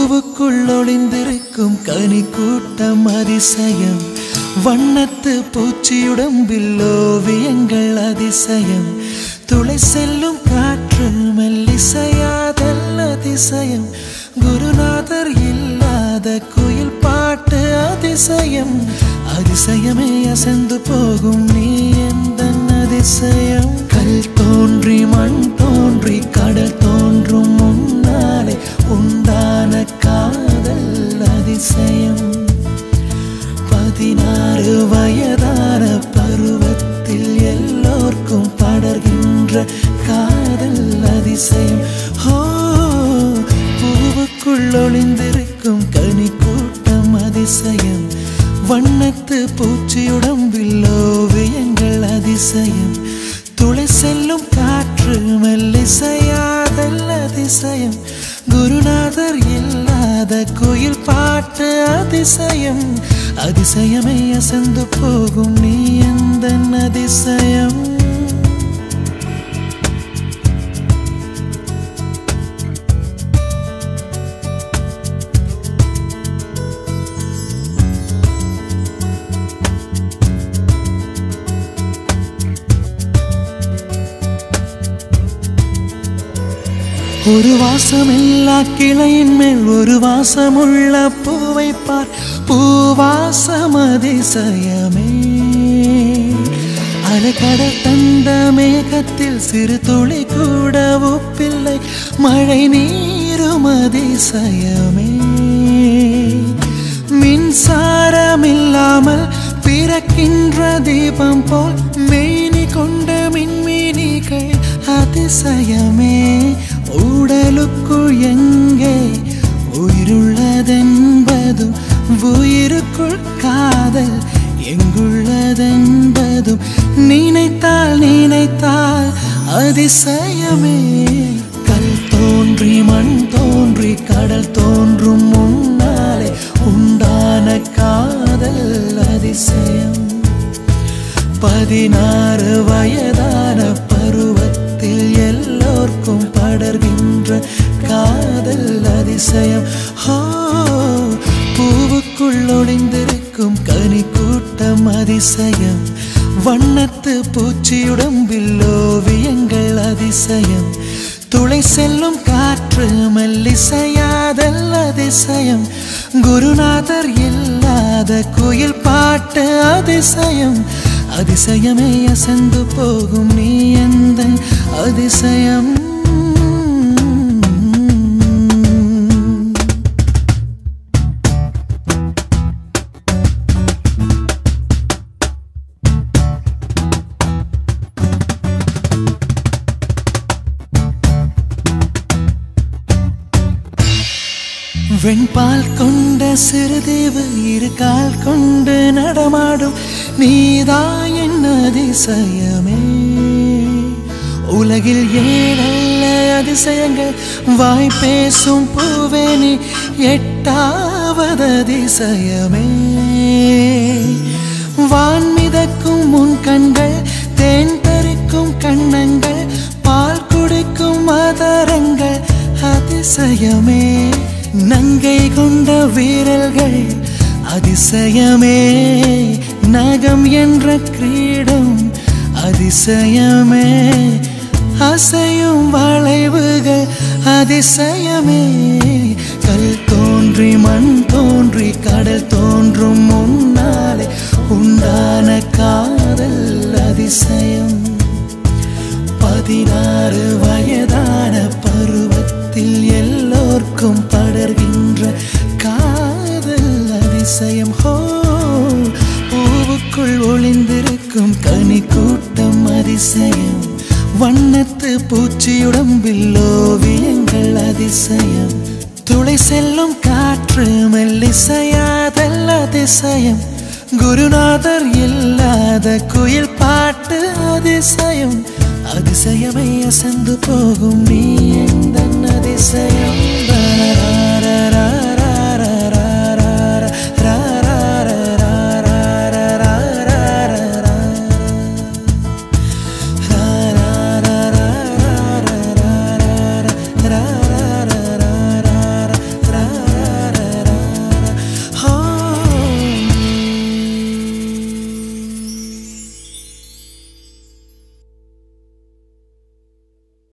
பூவுக்குள் ஒளிந்திருக்கும் கனி கூட்டம் அதிசயம் வண்ணத்து பூச்சியுடம்பில் ஓவியங்கள் அதிசயம் துளை செல்லும் காற்று மெல்லிசையாதல் அதிசயம் குருநாதர் இல்லாத குயில் பாட்டு அதிசயம் அதிசயமே அசந்து போகும் நீ எந்த அதிசயம் கல் தோன்றி மண் தோன்றி கடல் தோன்றும் முன்னாலே உண்டான காதல் அதிசயம் பதினாறு வயதான பருவத்தில் எல்லோர்க்கும் படர்கின்ற காதல் அதிசயம் ஹோ பூவுக்குள் ஒளிந்திருக்கும் கனி கூட்டம் அதிசயம் வண்ணத்து பூச்சியுடம்பில் ஓவியங்கள் அதிசயம் துளை செல்லும் காற்று மெல்லிசையாதல் அதிசயம் குருநாதர் இல்லாத குயில் பாட்டு அதிசயம் அதிசயமே அசந்து போகும் நீ எந்த அதிசயம் ஒரு வாசமில்லா கிளையின் மேல் ஒரு வாசமுள்ள பூவை பார் பூவாசம் அதிசயமே அலைக்கடல் தந்த மேகத்தில் சிறு துளி கூட ஒப்பில்லை மழை நீரும் அதிசயமே மின்சாரமில்லாமல் பிறக்கின்ற தீபம் போல் மேனி கொண்ட மின்மினிகள் அதிசயமே உடலுக்குள் எங்கே உயிருள்ளதென்பதும் உயிருக்குள் காதல் எங்குள்ளதென்பதும் நினைத்தால் நினைத்தால் அதிசயமே கல் தோன்றி மண் தோன்றி கடல் தோன்றும் முன்னாலே உண்டான காதல் அதிசயம் பதினாறு வயதான பருவத்தில் எல்லோர்க்கும் படர்கின்ற காதல் அதிசயம் ஹோ பூவுக்குள் ஒளிந்திருக்கும் கனி கூட்டம் அதிசயம் வண்ணத்து பூச்சியுடம்பில் ஓவியங்கள் அதிசயம் துளை செல்லும் காற்று மெல்லிசையாதல் அதிசயம் குருநாதர் இல்லாத குயில் பாட்டு அதிசயம் அதிசயமே அசந்து போகும் நீ எந்த அதிசயம் வெண்பால் கொண்ட சிறுதேவு இரு கால் கொண்டு நடமாடும் நீதா என் அதிசயமே உலகில் ஏழல்ல அதிசயங்கள் வாய் பேசும் பூவே நீ எட்டாவது அதிசயமே வான் மிதக்கும் முன் கண்கள் தேன் பறிக்கும் கண்ணங்கள் பால் குடிக்கும் மதரங்கள் அதிசயமே நங்கை கொண்ட வீரல்கள் அதிசயமே நகம் என்ற கிரீடம் அதிசயமே அசையும் வளைவுகள் அதிசயமே கல் தோன்றி மண் தோன்றி கடல் தோன்றும் முன்னாலே உண்டான காதல் அதிசயம் பதினாறு வயதான பருவத்தில் எல்லோர்க்கும் படர்கின்ற காதல் அதிசயம் ஹோ பூவுக்குள் ஒளிந்திருக்கும் கனி கூட்டம் அதிசயம் வண்ணத்து பூச்சியுடம்பில் ஓவியங்கள் அதிசயம் துளை செல்லும் காற்று மெல்லிசையாதல் அதிசயம் குருநாதர் இல்லாத குயில் பாட்டு அதிசயம் அதிசயமே அசந்து போகும் நீ எந்த அதிசயம் தானா